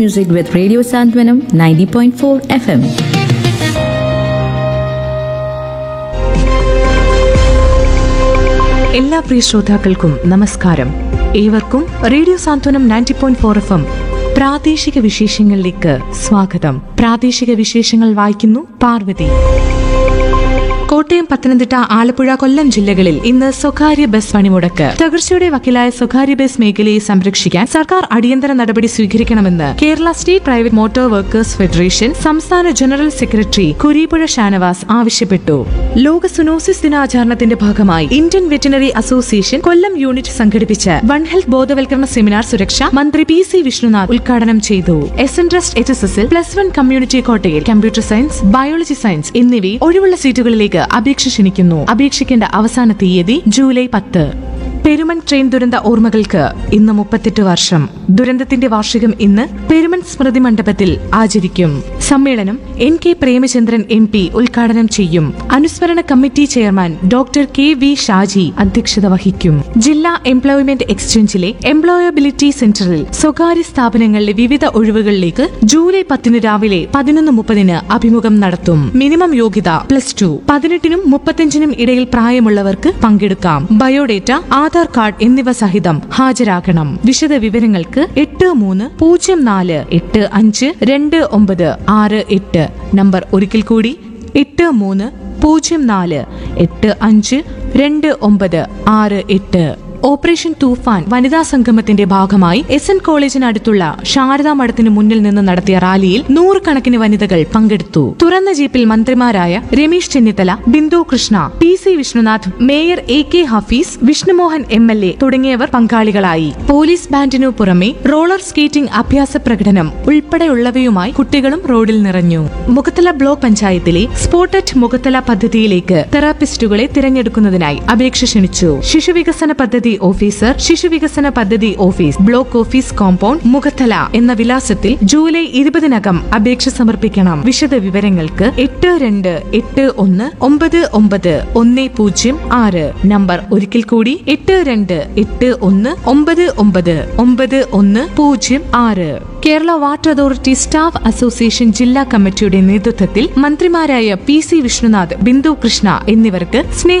music with Radio Santwanam 90.4 FM. എല്ലാ പ്രിയ ശ്രോതാക്കൾക്കും നമസ്കാരം ഏവർക്കും radio Santhwanam ninety point four F M പ്രാദേശിക വിശേഷങ്ങളിലേക്ക് സ്വാഗതം പ്രാദേശിക വിശേഷങ്ങൾ വായിക്കുന്നു പാർവതി കോട്ടയം പത്തനംതിട്ട ആലപ്പുഴ കൊല്ലം ജില്ലകളിൽ ഇന്ന് സ്വകാര്യ ബസ് പണിമുടക്ക് തകർച്ചയുടെ വക്കിലായ സ്വകാര്യ ബസ് മേഖലയെ സംരക്ഷിക്കാൻ സർക്കാർ അടിയന്തര നടപടി സ്വീകരിക്കണമെന്ന് Kerala state private motor workers federation സംസ്ഥാന ജനറൽ സെക്രട്ടറി കുരീപ്പുഴ ഷാനവാസ് ആവശ്യപ്പെട്ടു ലോക സുനോസിസ് ദിനാചരണത്തിന്റെ ഭാഗമായി Indian veterinary association Kollam unit സംഘടിപ്പിച്ച വൺ ഹെൽത്ത് ബോധവൽക്കരണ സെമിനാർ സുരക്ഷ മന്ത്രി പി സി വിഷ്ണുനാഥ് ഉദ്ഘാടനം ചെയ്തു S N trust H S എസിൽ പ്ലസ് വൺ കമ്മ്യൂണിറ്റി കോട്ടയിൽ കമ്പ്യൂട്ടർ സയൻസ് ബയോളജി സയൻസ് എന്നിവയിൽ ഒഴിവുള്ള സീറ്റുകളിലേക്ക് അപേക്ഷ ക്ഷണിക്കുന്നു അപേക്ഷിക്കേണ്ട അവസാന തീയതി ജൂലൈ പത്ത് പെരുമൺ ട്രെയിൻ ദുരന്ത ഓർമ്മകൾക്ക് ഇന്ന് മുപ്പത്തെട്ട് വർഷം ദുരന്തത്തിന്റെ വാർഷികം ഇന്ന് പെരുമൺ സ്മൃതി മണ്ഡപത്തിൽ ആചരിക്കും സമ്മേളനം N K Premachandran M P ഉദ്ഘാടനം ചെയ്യും അനുസ്മരണ committee chairman doctor K V Shaji അധ്യക്ഷത വഹിക്കും ജില്ലാ എംപ്ലോയ്മെന്റ് എക്സ്ചേഞ്ചിലെ എംപ്ലോയബിലിറ്റി സെന്ററിൽ സ്വകാര്യ സ്ഥാപനങ്ങളിലെ വിവിധ ഒഴിവുകളിലേക്ക് ജൂലൈ പത്തിന് രാവിലെ പതിനൊന്ന് മുപ്പതിന് അഭിമുഖം നടത്തും മിനിമം യോഗ്യത പ്ലസ് ടു പതിനെട്ടിനും മുപ്പത്തിയഞ്ചിനും ഇടയിൽ പ്രായമുള്ളവർക്ക് പങ്കെടുക്കാം ബയോഡേറ്റ ആധാർ കാർഡ് എന്നിവ സഹിതം ഹാജരാകണം വിശദ വിവരങ്ങൾക്ക് എട്ട് മൂന്ന് പൂജ്യം നാല് എട്ട് അഞ്ച് രണ്ട് ഒമ്പത് ആറ് എട്ട് നമ്പർ ഒരിക്കൽ കൂടി എട്ട് മൂന്ന് പൂജ്യം നാല് എട്ട് അഞ്ച് രണ്ട് ഒമ്പത് ആറ് എട്ട് ഓപ്പറേഷൻ തൂഫാൻ വനിതാ സംഗമത്തിന്റെ ഭാഗമായി എസ് എൻ കോളേജിനടുത്തുള്ള ശാരദാ മഠത്തിന് മുന്നിൽ നിന്ന് നടത്തിയ റാലിയിൽ നൂറുകണക്കിന് വനിതകൾ പങ്കെടുത്തു തുറന്ന ജീപ്പിൽ മന്ത്രിമാരായ Ramesh Chennithala Bindu Krishna P C Vishnunath mayor A K Hafeez Vishnumohan M L A തുടങ്ങിയവർ പങ്കാളികളായി പോലീസ് ബാൻഡിനു പുറമെ റോളർ സ്കേറ്റിംഗ് അഭ്യാസ പ്രകടനം ഉൾപ്പെടെയുള്ളവയുമായി കുട്ടികളും റോഡിൽ നിറഞ്ഞു മുഖത്തല ബ്ലോക്ക് പഞ്ചായത്തിലെ സ്പോട്ടറ്റ് മുഖത്തല പദ്ധതിയിലേക്ക് തെറാപ്പിസ്റ്റുകളെ തിരഞ്ഞെടുക്കുന്നതിനായി അപേക്ഷ ക്ഷണിച്ചു ശിശുവികസന പദ്ധതി ഓഫീസർ ശിശുവികസന പദ്ധതി office block office compound Mukhathala എന്ന വിലാസത്തിൽ ജൂലൈ ഇരുപതിനകം അപേക്ഷ സമർപ്പിക്കണം വിശദ വിവരങ്ങൾക്ക് എട്ട് രണ്ട് എട്ട് ഒന്ന് ഒമ്പത് ഒമ്പത് ഒന്ന് പൂജ്യം ആറ് നമ്പർ ഒരിക്കൽ കൂടി എട്ട് രണ്ട് എട്ട് ഒന്ന് ഒമ്പത് ഒമ്പത് ഒമ്പത് ഒന്ന് പൂജ്യം ആറ് Kerala water authority staff association ജില്ലാ കമ്മിറ്റിയുടെ നേതൃത്വത്തിൽ മന്ത്രിമാരായ പി സി വിഷ്ണുനാഥ് ബിന്ദു കൃഷ്ണ എന്നിവർക്ക് സ്നേഹ